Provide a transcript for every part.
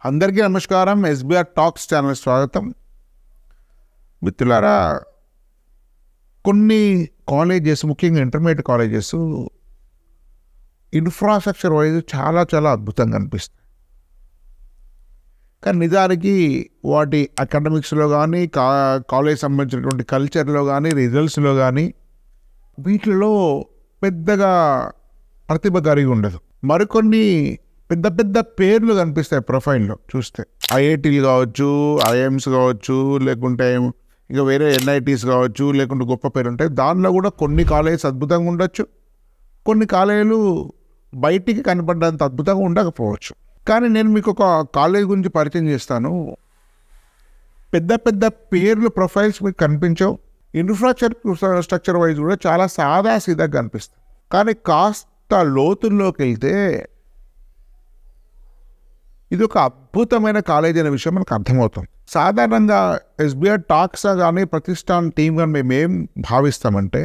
అందరికీ నమస్కారం SBR talks channel స్వాగతం మిత్రులారా కొన్ని కాలేజెస్ ముఖ్యంగా ఇంటర్మీడియట్ కాలేజెస్ ఇన్ఫ్రాస్ట్రక్చర్ వైజ్ చాలా చాలా అద్భుతంగా అనిపిస్తాయి కానీ నిజానికి వాటి అకాడమిక్స్లో కానీ కా కాలేజ్ సంబంధించినటువంటి కల్చర్లో కానీ రిజల్ట్స్లో కానీ వీటిలో పెద్దగా ప్రతిభ కలిగి ఉండదు మరికొన్ని పెద్ద పెద్ద పేర్లు కనిపిస్తాయి ప్రొఫైల్లో చూస్తే ఐఐటీలు కావచ్చు ఐఎమ్స్ కావచ్చు లేకుంటే ఇంకా వేరే ఎన్ఐటీస్ కావచ్చు లేకుంటే గొప్ప పేరు ఉంటాయి దానిలో కూడా కొన్ని కాలేజెస్ అద్భుతంగా ఉండొచ్చు కొన్ని కాలేజీలు బయటికి కనపడ్డంత అద్భుతంగా ఉండకపోవచ్చు కానీ నేను మీకు ఒక కాలేజ్ గురించి పరిచయం చేస్తాను పెద్ద పెద్ద పేర్లు ప్రొఫైల్స్ మీకు కనిపించవు ఇన్ఫ్రాస్ట్రక్చర్ స్ట్రక్చర్ వైజ్ కూడా చాలా సాదా సీదాగా కనిపిస్తుంది కానీ కాస్త లోతుల్లోకి వెళ్తే ఇది ఒక అద్భుతమైన కాలేజ్ అనే విషయం మనకు అర్థమవుతుంది సాధారణంగా ఎస్బీఐ టాక్స్ కానీ ప్రతిష్టాన్ టీమ్ కానీ మేము ఏం భావిస్తామంటే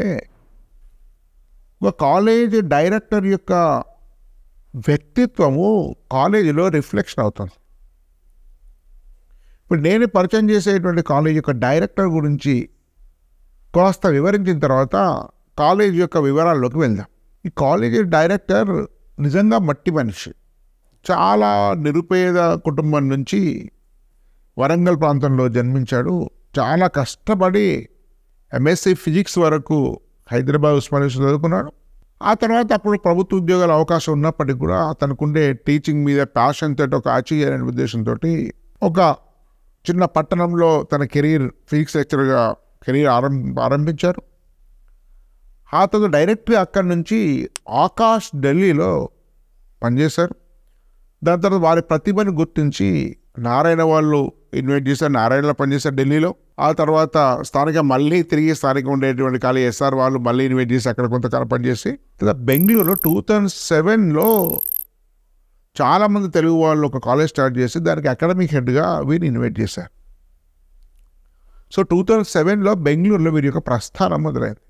ఒక కాలేజ్ డైరెక్టర్ యొక్క వ్యక్తిత్వము కాలేజీలో రిఫ్లెక్షన్ అవుతుంది ఇప్పుడు నేను పరిచయం చేసేటువంటి కాలేజ్ యొక్క డైరెక్టర్ గురించి కాస్త వివరించిన తర్వాత కాలేజ్ యొక్క వివరాల్లోకి వెళ్దాం ఈ కాలేజీ డైరెక్టర్ నిజంగా మట్టి మనిషి చాలా నిరుపేద కుటుంబం నుంచి వరంగల్ ప్రాంతంలో జన్మించాడు చాలా కష్టపడి ఎంఎస్సి ఫిజిక్స్ వరకు హైదరాబాద్ ఉస్మానియా చదువుకున్నాడు ఆ తర్వాత అప్పుడు ప్రభుత్వ ఉద్యోగాల అవకాశం ఉన్నప్పటికీ కూడా అతనుకుండే టీచింగ్ మీద ప్యాషన్ తోటి ఒక అచీవ్ చేయాలనే ఉద్దేశంతో ఒక చిన్న పట్టణంలో తన కెరీర్ ఫిజిక్స్ లెక్చర్గా కెరీర్ ఆరంభ ఆరంభించారు ఆ తర్వాత డైరెక్ట్గా అక్కడి నుంచి ఆకాష్ ఢిల్లీలో పనిచేశారు దాని తర్వాత వారి ప్రతిభను గుర్తించి నారాయణ వాళ్ళు ఇన్వైట్ చేశారు నారాయణలో పనిచేశారు ఢిల్లీలో ఆ తర్వాత స్థానిక మళ్ళీ తిరిగి స్థానిక ఉండేటువంటి ఖాళీ ఎస్ఆర్ వాళ్ళు మళ్ళీ ఇన్వైట్ చేసి అక్కడ కొంతకాలం పనిచేసి తర్వాత బెంగళూరులో టూ థౌజండ్ సెవెన్లో చాలామంది తెలుగు వాళ్ళు ఒక కాలేజ్ స్టార్ట్ చేసి దానికి అకాడమిక్ హెడ్గా వీరిని ఇన్వైట్ చేశారు సో టూ థౌజండ్ సెవెన్లో బెంగళూరులో వీరి యొక్క ప్రస్థానం మొదలైంది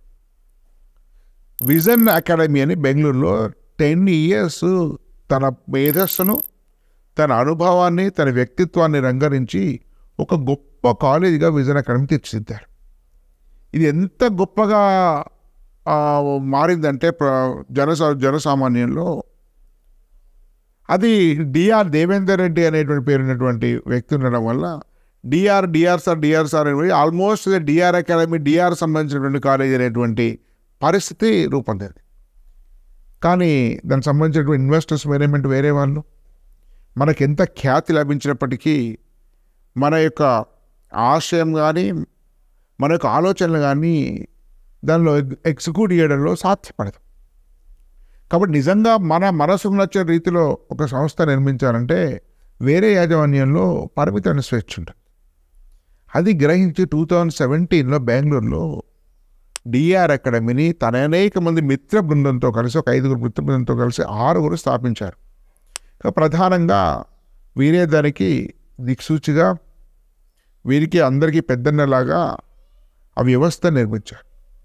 విజన్ అకాడమీ అని బెంగళూరులో టెన్ ఇయర్స్ తన మేధస్సును తన అనుభవాన్ని తన వ్యక్తిత్వాన్ని రంగరించి ఒక గొప్ప కాలేజీగా విజన్ అకాడమీ తీర్చిదిద్దారు ఇది ఎంత గొప్పగా ఆ, మారిందంటే ప్ర- జనసా జనసామాన్యంలో అది డిఆర్ దేవేందర్ రెడ్డి అనేటువంటి పేరు ఉన్నటువంటి వ్యక్తి ఉండడం వల్ల D R D R sir D R sir అనేవి ఆల్మోస్ట్ డిఆర్ అకాడమీ డిఆర్ సంబంధించినటువంటి కాలేజ్ అనేటువంటి పరిస్థితి రూపొందింది కానీ దానికి సంబంధించినటువంటి ఇన్వెస్టర్స్ మేనేజ్మెంట్ వేరే వాళ్ళు మనకి ఎంత ఖ్యాతి లభించినప్పటికీ మన యొక్క ఆశయం కానీ మన యొక్క ఆలోచనలు కానీ దానిలో ఎగ్- ఎగ్జిక్యూట్ చేయడంలో సాధ్యపడదు కాబట్టి నిజంగా మన మనసుకు నచ్చే రీతిలో ఒక సంస్థ నిర్మించాలంటే వేరే యాజమాన్యంలో పరిమితమైన స్వేచ్ఛ ఉంటుంది అది గ్రహించి టూ థౌజండ్ సెవెంటీన్లో బెంగళూరులో డిఆర్ అకాడమీని తన అనేక మంది మిత్ర బృందంతో కలిసి ఒక ఐదుగురు మిత్ర బృందంతో కలిసి ఆరుగురు స్థాపించారు ఇక ప్రధానంగా వీరే దానికి దిక్సూచిగా వీరికి అందరికీ పెద్దన్నలాగా ఆ వ్యవస్థ నిర్మించారు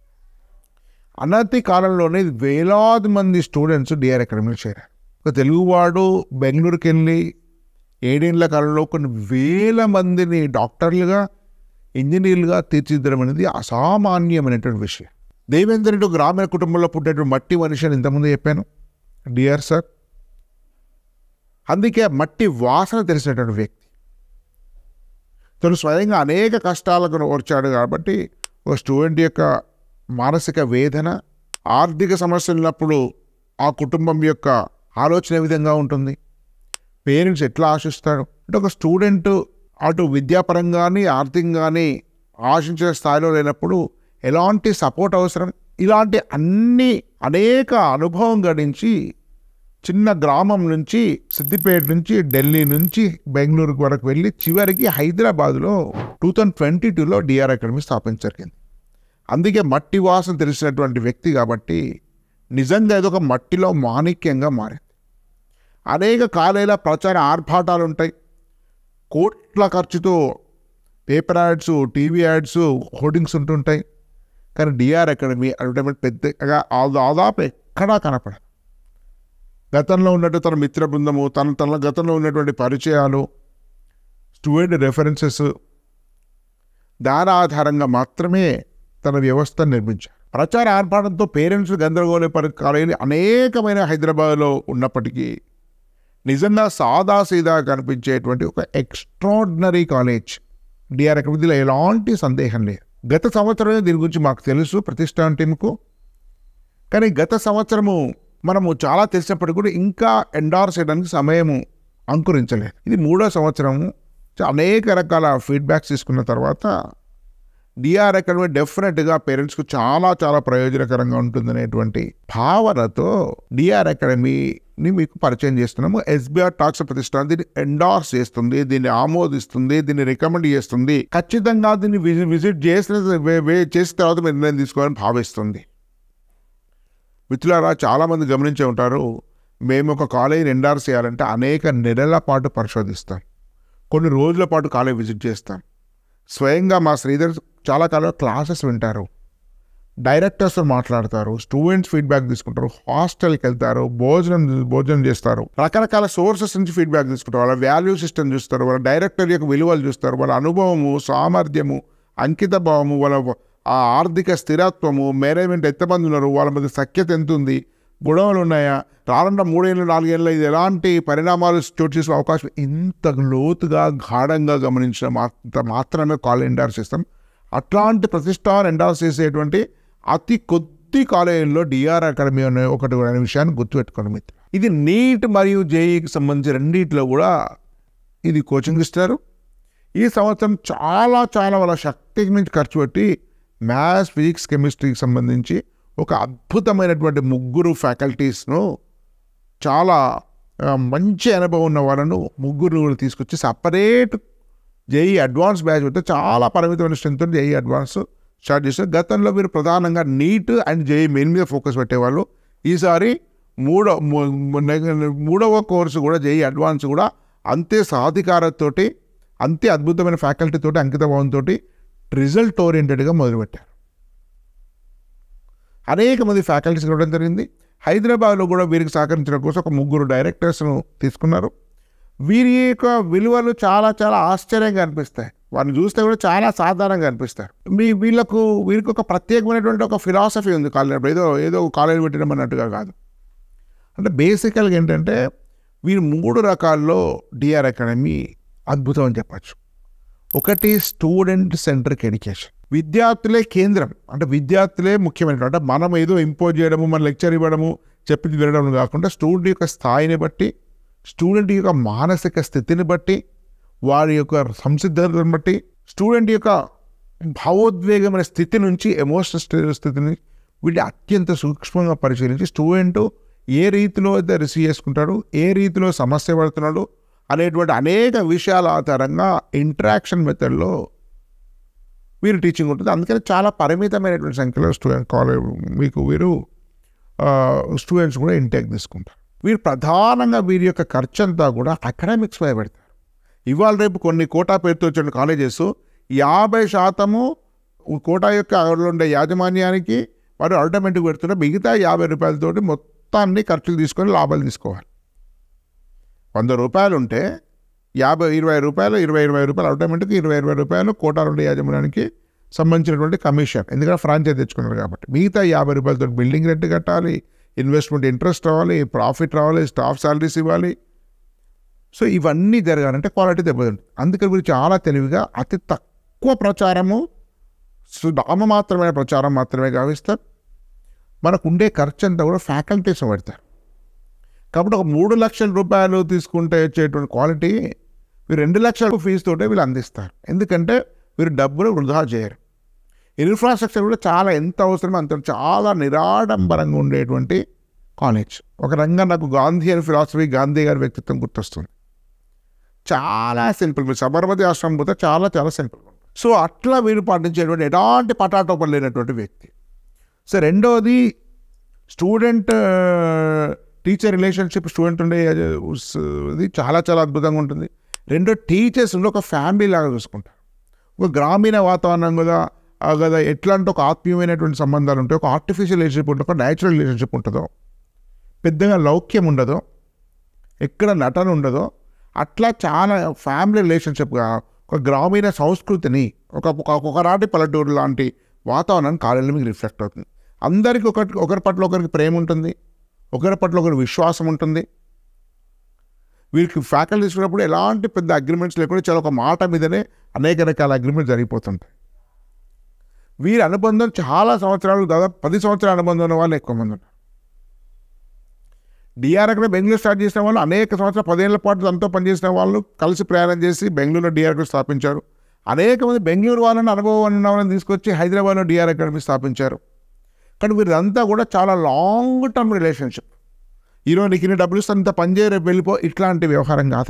అనతి కాలంలోనే వేలాది మంది స్టూడెంట్స్ డిఆర్ అకాడమీలో చేరారు ఒక తెలుగువాడు బెంగళూరుకి వెళ్ళి ఏడేళ్ల కాలంలో కొన్ని వేల మందిని డాక్టర్లుగా ఇంజనీర్లుగా తీర్చిదిద్దడం అనేది అసామాన్యమైనటువంటి విషయం దేవేంద్ర రెడ్డి ఒక గ్రామీణ కుటుంబంలో పుట్టేటువంటి మట్టి మనిషి అని ఇంతకుముందు చెప్పాను డిఆర్ సార్ అందుకే మట్టి వాసన తెలిసినటువంటి వ్యక్తి తను స్వయంగా అనేక కష్టాలకు వచ్చాడు కాబట్టి ఒక స్టూడెంట్ యొక్క మానసిక వేదన ఆర్థిక సమస్యలు ఉన్నప్పుడు ఆ కుటుంబం యొక్క ఆలోచన ఏ విధంగా ఉంటుంది పేరెంట్స్ ఎట్లా ఆశిస్తాడు అంటే ఒక స్టూడెంట్ అటు విద్యాపరంగా కానీ ఆర్థికంగా కానీ ఆశించే స్థాయిలో లేనప్పుడు ఎలాంటి సపోర్ట్ అవసరం ఇలాంటి అన్ని అనేక అనుభవం గడించి చిన్న గ్రామం నుంచి సిద్దిపేట నుంచి ఢిల్లీ నుంచి బెంగళూరు వరకు వెళ్ళి చివరికి హైదరాబాద్లో టూ థౌజండ్ ట్వంటీ టూలో డిఆర్ అకాడమీ స్థాపించరిగింది అందుకే మట్టి వాసన తెలిసినటువంటి వ్యక్తి కాబట్టి నిజంగా ఇది ఒక మట్టిలో మాణిక్యంగా మారింది అనేక కాలేజీల ప్రచార ఆర్భాటాలు ఉంటాయి కోట్ల ఖర్చుతో paper ads TV ads hoardings ఉంటుంటాయి కానీ డిఆర్ అకాడమీ అడ్వర్టైజ్మెంట్ పెద్దగా ఆ- దాదాపు ఎక్కడా కనపడదు గతంలో ఉన్నట్టు తన మిత్ర బృందము తన తన గతంలో ఉన్నటువంటి పరిచయాలు స్టూడెంట్ రెఫరెన్సెస్ దాని ఆధారంగా మాత్రమే తన వ్యవస్థను నిర్మించారు ప్రచార ఆర్భాటంతో పేరెంట్స్ గందరగోళపరి కాలేజీ అనేకమైన హైదరాబాద్లో ఉన్నప్పటికీ నిజంగా సాదాసీదా కనిపించేటువంటి ఒక ఎక్స్ట్రాడినరీ కాలేజ్ డిఆర్ అకాడమీలో ఎలాంటి సందేహం లేదు గత సంవత్సరమే దీని గురించి మాకు తెలుసు ప్రతిష్టాన్ టీంకు కానీ గత సంవత్సరము మనము చాలా తెలిసినప్పటికీ కూడా ఇంకా ఎండార్స్ చేయడానికి సమయము అంకురించలేదు ఇది మూడో సంవత్సరము చా- అనేక రకాల ఫీడ్బ్యాక్స్ తీసుకున్న తర్వాత డిఆర్ అకాడమీ డెఫినెట్గా పేరెంట్స్కు చాలా చాలా ప్రయోజనకరంగా ఉంటుందనేటువంటి భావనతో డిఆర్ అకాడమీని మీకు పరిచయం చేస్తున్నాము ఎస్బీఆర్ టాక్స్ ప్రతిష్టానం దీన్ని ఎండార్స్ చేస్తుంది దీన్ని ఆమోదిస్తుంది దీన్ని రికమెండ్ చేస్తుంది ఖచ్చితంగా దీన్ని విజి- విజిట్ చేసిన వే- వే- చేసిన తర్వాత మీరు నిర్ణయం తీసుకోవాలని భావిస్తుంది మిత్రులారా చాలామంది గమనించే ఉంటారు మేము ఒక కాలేజీని ఎండార్స్ చేయాలంటే అనేక నెలల పాటు పరిశోధిస్తాం కొన్ని రోజుల పాటు కాలేజ్ విజిట్ చేస్తాం స్వయంగా మా శ్రీధర్ చాలా కాలం క్లాసెస్ వింటారు డైరెక్టర్స్తో మాట్లాడతారు స్టూడెంట్స్ ఫీడ్బ్యాక్ తీసుకుంటారు హాస్టల్కి వెళ్తారు భోజనం భోజనం చేస్తారు రకరకాల సోర్సెస్ నుంచి ఫీడ్బ్యాక్ తీసుకుంటారు వాళ్ళ వాల్యూ సిస్టమ్ చూస్తారు వాళ్ళ డైరెక్టర్ యొక్క విలువలు చూస్తారు వాళ్ళ అనుభవము సామర్థ్యము అంకిత భావము వాళ్ళ ఆ ఆర్థిక స్థిరత్వము మేనేజ్మెంట్ ఎంతమంది ఉన్నారు వాళ్ళ మధ్య సఖ్యత ఎంత ఉంది గొడవలు ఉన్నాయా రానున్న మూడేళ్ళు నాలుగేళ్ళు ఇది ఎలాంటి పరిణామాలు చోటు చేసే అవకాశం ఇంత లోతుగా గాఢంగా గమనించిన మాత్ర మాత్రమే కాల్ ఎండార్స్ చేస్తాం అట్లాంటి ప్రతిష్టాన్ని ఎండార్స్ చేసేటువంటి అతి కొద్ది కాలేజీల్లో డిఆర్ అకాడమీ అనే ఒకటి అనే విషయాన్ని గుర్తుపెట్టుకోండి మిత్రులు ఇది నీట్ మరియు జేఈకి సంబంధించి రెండింటిలో కూడా ఇది కోచింగ్ ఇస్తారు ఈ సంవత్సరం చాలా చాలా వాళ్ళ శక్తికి నుంచి ఖర్చు పెట్టి మ్యాథ్స్ ఫిజిక్స్ కెమిస్ట్రీకి సంబంధించి ఒక అద్భుతమైనటువంటి ముగ్గురు ఫ్యాకల్టీస్ను చాలా ఆ, మంచి అనుభవం ఉన్న వాళ్ళను ముగ్గురు కూడా తీసుకొచ్చి సపరేట్ జేఈ అడ్వాన్స్ బ్యాచ్ పెడితే చాలా పరిమితమైన స్ట్రెంత్ జేఈ అడ్వాన్స్ స్టార్ట్ చేశారు గతంలో మీరు ప్రధానంగా నీట్ అండ్ జేఈ మెయిన్ మీద ఫోకస్ పెట్టేవాళ్ళు ఈసారి మూడో మూ- మూ- నెగ- మూడవ కోర్సు కూడా జేఈ అడ్వాన్స్ కూడా అంతే సాధికారతోటి అంతే అద్భుతమైన ఫ్యాకల్టీతోటి అంకిత భావంతో రిజల్ట్ ఓరియంటెడ్గా మొదలుపెట్టారు అనేక మంది ఫ్యాకల్టీస్ రావడం జరిగింది హైదరాబాద్లో కూడా వీరికి సహకరించడం కోసం ఒక ముగ్గురు డైరెక్టర్స్ను తీసుకున్నారు వీరి యొక్క విలువలు చాలా చాలా ఆశ్చర్యంగా అనిపిస్తాయి వారిని చూస్తే కూడా చాలా సాధారణంగా అనిపిస్తారు మీ వీళ్ళకు వీరికి ఒక ప్రత్యేకమైనటువంటి ఒక ఫిలాసఫీ ఉంది కాలేజ్ ఏదో ఏదో కాలేజ్ పెట్టడం అన్నట్టుగా కాదు అంటే బేసికల్గా ఏంటంటే వీరు మూడు రకాల్లో డిఆర్ అకాడమీ అద్భుతం అని చెప్పచ్చు ఒకటి స్టూడెంట్ సెంట్రిక్ ఎడ్యుకేషన్ విద్యార్థులే కేంద్రం అంటే విద్యార్థులే ముఖ్యమైన అంటే మనం ఏదో ఇంపోజ్ చేయడము మన లెక్చర్ ఇవ్వడము చెప్పింది వినడం కాకుండా స్టూడెంట్ యొక్క స్థాయిని బట్టి స్టూడెంట్ యొక్క మానసిక స్థితిని బట్టి వారి యొక్క సంసిద్ధతను బట్టి స్టూడెంట్ యొక్క భావోద్వేగమైన స్థితి నుంచి ఎమోషనల్ స్థితిని వీటిని అత్యంత సూక్ష్మంగా పరిశీలించి స్టూడెంట్ ఏ రీతిలో అయితే రిసీవ్ చేసుకుంటాడు ఏ రీతిలో సమస్య పడుతున్నాడు అనేటువంటి అనేక విషయాల ఆధారంగా ఇంటరాక్షన్ మెథడ్లో వీరు టీచింగ్ ఉంటుంది అందుకని చాలా పరిమితమైనటువంటి సంఖ్యలో స్టూడెంట్ కాలేజ్ మీకు వీరు స్టూడెంట్స్ కూడా ఇంటేక్ తీసుకుంటారు వీరు ప్రధానంగా వీరి యొక్క ఖర్చు అంతా కూడా అకాడమిక్స్ పై పెడతారు ఇవాళ రేపు కొన్ని కోటా పేరుతో వచ్చిన కాలేజెస్ యాభై శాతము కోటా యొక్క అందులో ఉండే యాజమాన్యానికి వారు అల్టర్నేటివ్ పెడుతున్న మిగతా యాభై రూపాయలతోటి మొత్తాన్ని ఖర్చులు తీసుకొని లాభాలు తీసుకోవాలి వంద రూపాయలు ఉంటే యాభై ఇరవై రూపాయలు ఇరవై ఇరవై రూపాయలు అల్టర్నేట్కి ఇరవై ఇరవై రూపాయలు కోటాలు ఉండే యాజమాన్యానికి సంబంధించినటువంటి కమిషన్ ఎందుకంటే ఫ్రాంచైజ్ తెచ్చుకున్నారు కాబట్టి మిగతా యాభై రూపాయలతో బిల్డింగ్ రెంట్ కట్టాలి ఇన్వెస్ట్మెంట్ ఇంట్రెస్ట్ రావాలి ప్రాఫిట్ రావాలి స్టాఫ్ సాలరీస్ ఇవ్వాలి సో ఇవన్నీ జరగాలంటే క్వాలిటీ దెబ్బతింటుంది అందుకని వీరు చాలా తెలివిగా అతి తక్కువ ప్రచారము నామమాత్రమైన ప్రచారం మాత్రమే గావిస్తారు మనకు ఉండే ఖర్చు అంతా కూడా ఫ్యాకల్టీస్ పెడతారు కాబట్టి ఒక మూడు లక్షల రూపాయలు తీసుకుంటే వచ్చేటువంటి క్వాలిటీ వీరు రెండు లక్షల ఫీజుతోటే వీళ్ళు అందిస్తారు ఎందుకంటే వీరు డబ్బులు వృధా చేయరు ఇన్ఫ్రాస్ట్రక్చర్ కూడా చాలా ఎంత అవసరమో అంత చాలా నిరాడంబరంగా ఉండేటువంటి కాలేజ్ ఒక రంగా నాకు గాంధీ అని ఫిలాసఫీ గాంధీ గారి వ్యక్తిత్వం గుర్తొస్తుంది చాలా సింపుల్ మీరు సబర్మతి ఆశ్రమం పోతే చాలా చాలా సింపుల్ సో అట్లా వీరు పాటించేటువంటి ఎలాంటి పటాటోపం లేనటువంటి వ్యక్తి సో రెండవది స్టూడెంట్ టీచర్ రిలేషన్షిప్ స్టూడెంట్ ఉండే అది ఉస్- ఇది చాలా చాలా అద్భుతంగా ఉంటుంది రెండో టీచర్స్ ఉండి ఒక ఫ్యామిలీ లాగా చూసుకుంటారు ఒక గ్రామీణ వాతావరణం కదా ఆ కదా ఎట్లాంటి ఒక ఆత్మీయమైనటువంటి సంబంధాలు ఉంటాయి ఒక ఆర్టిఫిషియల్ రిలేషన్షిప్ ఉంటుంది ఒక న్యాచురల్ రిలేషన్షిప్ ఉంటుందో పెద్దగా లౌక్యం ఉండదో ఎక్కడ నటన ఉండదో అట్లా చాలా ఫ్యామిలీ రిలేషన్షిప్గా ఒక గ్రామీణ సంస్కృతిని ఒక ఒక- ఒకనాటి పల్లెటూరు లాంటి వాతావరణం కాలేజీలో మీకు రిఫ్లెక్ట్ అవుతుంది అందరికీ ఒకరి ఒకరి పట్ల ఒకరికి ప్రేమ ఉంటుంది ఒకరి పట్ల ఒకరి విశ్వాసం ఉంటుంది వీరికి ఫ్యాకల్టీ తీసుకున్నప్పుడు ఎలాంటి పెద్ద అగ్రిమెంట్స్ లేకుండా చాలా ఒక మాట మీదనే అనేక రకాల అగ్రిమెంట్స్ జరిగిపోతుంటాయి వీరి అనుబంధం చాలా సంవత్సరాలు దాదాపు పది సంవత్సరాల అనుబంధం ఉన్న వాళ్ళు ఎక్కువ మంది ఉన్నారు డిఆర్ అక్కడ బెంగళూరు స్టార్ట్ చేసిన వాళ్ళు అనేక సంవత్సరాలు పదేళ్ల పాటు తనతో పనిచేసిన వాళ్ళు కలిసి ప్రయాణం చేసి బెంగళూరులో డిఆర్ అకాడమీ స్థాపించారు అనేక మంది బెంగళూరు వాళ్ళని అనుభవం ఉన్న వాళ్ళని తీసుకొచ్చి హైదరాబాద్లో డిఆర్ అకాడమీ స్థాపించారు కానీ వీరంతా కూడా చాలా లాంగ్ టర్మ్ రిలేషన్షిప్ ఈరోజు నీకు ఇన్ని డబ్బులు ఇస్తాను ఇంత పని చేయ రేపు వెళ్ళిపో ఇట్లాంటి వ్యవహారం కాదు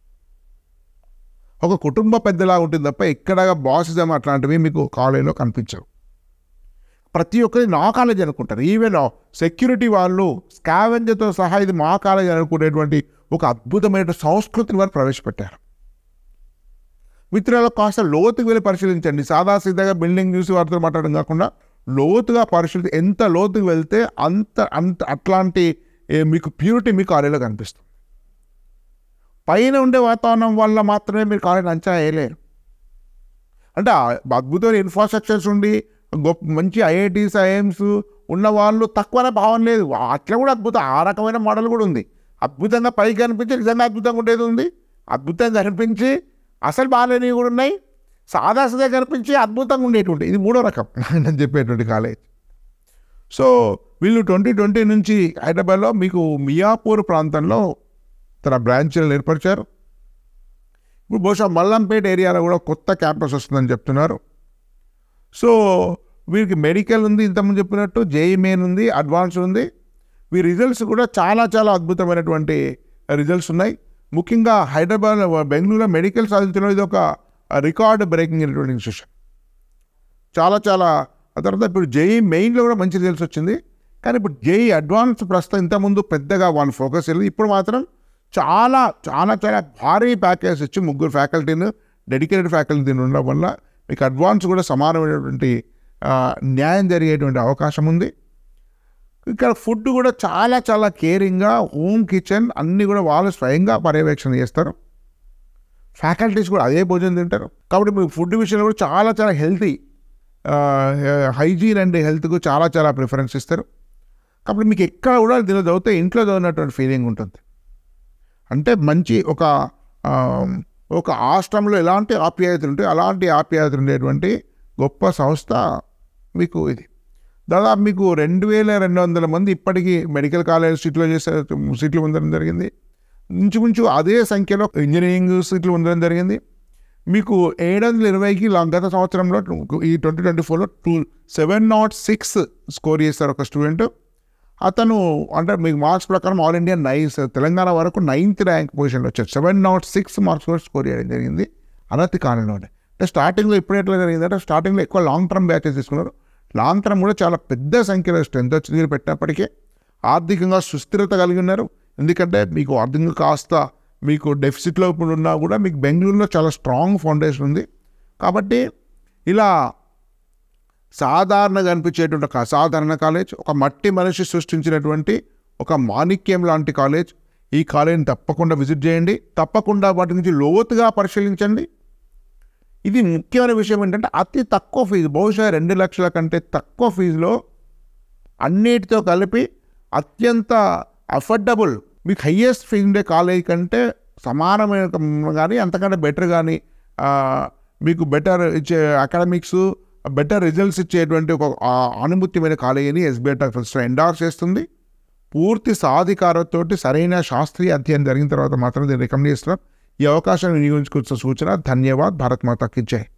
ఒక కుటుంబ పెద్దలా ఉంటుంది తప్ప ఎక్కడ బాసిజం అట్లాంటివి మీకు కాలేజీలో కనిపించవు ప్రతి ఒక్కరి నా కాలేజ్ అనుకుంటారు ఈవెన్ సెక్యూరిటీ వాళ్ళు స్కావెంజర్తో సహా ఇది మా కాలేజ్ అనుకునేటువంటి ఒక అద్భుతమైన సంస్కృతిని వారు ప్రవేశపెట్టారు మిత్రులు కాస్త లోతుకు వెళ్ళి పరిశీలించండి సాదాసీదాగా బిల్డింగ్ చూసి వారితో మాట్లాడడం కాకుండా లోతుగా పరిశీలించి ఎంత లోతుకు వెళ్తే అంత అంత అట్లాంటి ఏ, మీకు ప్యూరిటీ మీ కాలేజీలో కనిపిస్తుంది పైన ఉండే వాతావరణం వల్ల మాత్రమే మీరు కాలేజ్ అంచనా వేయలేరు అంటే ఆ అద్భుతమైన ఇన్ఫ్రాస్ట్రక్చర్స్ ఉండి గొప్ప మంచి ఐఐటీస్ ఐఎమ్స్ ఉన్న వాళ్ళు తక్కువనే భావన లేదు అట్లా కూడా అద్భుతం ఆ రకమైన మోడల్ కూడా ఉంది అద్భుతంగా పైకి కనిపించి నిజంగా అద్భుతంగా ఉండేది ఉంది అద్భుతంగా కనిపించి అసలు బాగాలేనివి కూడా ఉన్నాయి సాదాసీదా కనిపించి అద్భుతంగా ఉండేటువంటి ఇది మూడో రకం నేను చెప్పేటువంటి కాలేజ్ సో వీళ్ళు ట్వంటీ ట్వంటీ నుంచి హైదరాబాద్లో మీకు మియాపూర్ ప్రాంతంలో తన బ్రాంచ్లను ఏర్పరిచారు ఇప్పుడు బహుశా మల్లంపేట ఏరియాలో కూడా కొత్త క్యాంపస్ వస్తుందని చెప్తున్నారు సో వీరికి మెడికల్ ఉంది ఇంతకుముందు చెప్పినట్టు జేఈ మెయిన్ ఉంది అడ్వాన్స్ ఉంది వీరి రిజల్ట్స్ కూడా చాలా చాలా అద్భుతమైనటువంటి రిజల్ట్స్ ఉన్నాయి ముఖ్యంగా హైదరాబాద్ బెంగళూరులో మెడికల్ సాధించడం ఇది ఒక రికార్డ్ బ్రేకింగ్ అయినటువంటి ఇన్స్టిట్యూషన్ చాలా చాలా ఆ తర్వాత ఇప్పుడు జేఈ మెయిన్లో కూడా మంచి రిజల్ట్స్ వచ్చింది కానీ ఇప్పుడు జేఈ అడ్వాన్స్ ప్రస్తుతం ఇంతకుముందు పెద్దగా వాళ్ళు ఫోకస్ చేయలేదు ఇప్పుడు మాత్రం చాలా చాలా చాలా భారీ ప్యాకేజ్ ఇచ్చి ముగ్గురు ఫ్యాకల్టీని డెడికేటెడ్ ఫ్యాకల్టీని ఉండడం వల్ల మీకు అడ్వాన్స్ కూడా సమానమైనటువంటి ఆ, న్యాయం జరిగేటువంటి అవకాశం ఉంది ఇక్కడ ఫుడ్ కూడా చాలా చాలా కేరింగ్గా హోమ్ కిచెన్ అన్నీ కూడా వాళ్ళు స్వయంగా పర్యవేక్షణ చేస్తారు ఫ్యాకల్టీస్ కూడా అదే భోజనం తింటారు కాబట్టి మీకు ఫుడ్ విషయంలో కూడా చాలా చాలా హెల్తీ హైజీన్ అండ్ హెల్త్కు చాలా చాలా ప్రిఫరెన్స్ ఇస్తారు కాబట్టి మీకు ఎక్కడ కూడా దీనిలో చదివితే ఇంట్లో చదివినటువంటి ఫీలింగ్ ఉంటుంది అంటే మంచి ఒక ఆ, ఒక ఆశ్రమంలో ఎలాంటి ఆప్యాయతలు ఉంటాయి అలాంటి ఆప్యాయతలు ఉండేటువంటి గొప్ప సంస్థ మీకు ఇది దాదాపు మీకు రెండు వేల రెండు వందల మంది ఇప్పటికీ మెడికల్ కాలేజ్ సీట్లో చేసే సీట్లు పొందడం జరిగింది ఇంచుమించు అదే సంఖ్యలో ఇంజనీరింగ్ సీట్లు పొందడం జరిగింది మీకు ఏడు వందల ఇరవైకి లా- గత సంవత్సరంలో ఈ ట్వంటీ ట్వంటీ ఫోర్లో two seven naught six score చేస్తారు ఒక స్టూడెంట్ అతను అంటే మీకు మార్క్స్ ప్రకారం ఆల్ ఇండియా నైన్స్ తెలంగాణ వరకు నైన్త్ ర్యాంక్ పొజిషన్లో వచ్చారు సెవెన్ నాట్ సిక్స్ మార్క్స్ కూడా స్కోర్ చేయడం జరిగింది అనతి కాలంలోనే అంటే స్టార్టింగ్లో ఇప్పుడు ఎట్లా జరిగిందంటే స్టార్టింగ్లో ఎక్కువ లాంగ్ టర్మ్ బ్యాచెస్ తీసుకున్నారు లాంగ్ టర్మ్ కూడా చాలా పెద్ద సంఖ్యలో స్ట్రెంత్ వచ్చి మీరు పెట్టినప్పటికీ ఆర్థికంగా సుస్థిరత కలిగి ఉన్నారు ఎందుకంటే మీకు ఆర్థికంగా కాస్త మీకు డెఫిసిట్లో ఇప్పుడు ఉన్నా కూడా మీకు బెంగళూరులో చాలా స్ట్రాంగ్ ఫౌండేషన్ ఉంది కాబట్టి ఇలా సాధారణంగా అనిపించేటువంటి ఒక అసాధారణ కాలేజ్ ఒక మట్టి మనిషి సృష్టించినటువంటి ఒక మాణిక్యం లాంటి కాలేజ్ ఈ కాలేజీని తప్పకుండా విజిట్ చేయండి తప్పకుండా వాటి గురించి లోతుగా పరిశీలించండి ఇది ముఖ్యమైన విషయం ఏంటంటే అతి తక్కువ ఫీజు బహుశా రెండు లక్షల కంటే తక్కువ ఫీజులో అన్నిటితో కలిపి అత్యంత అఫోర్డబుల్ మీకు హయ్యెస్ట్ ఫీజు ఉండే కాలేజ్ కంటే సమానమైన కానీ అంతకంటే బెటర్ కానీ ఆ, మీకు బెటర్ ఇచ్చే అకాడమిక్స్ బెటర్ రిజల్ట్స్ ఇచ్చేటువంటి ఒక ఆ, అనుమతిమైన కాలేజీని ఎస్బీఐ ఫస్ట్ ఎండార్స్ చేస్తుంది పూర్తి సాధికారతోటి సరైన శాస్త్రీయ అధ్యయనం జరిగిన తర్వాత మాత్రం దీన్ని రికమెండ్ చేస్తున్నాం ఈ అవకాశాన్ని వినియోగించుకొచ్చిన సూచన ధన్యవాద్ భారత్ మాతాకి జై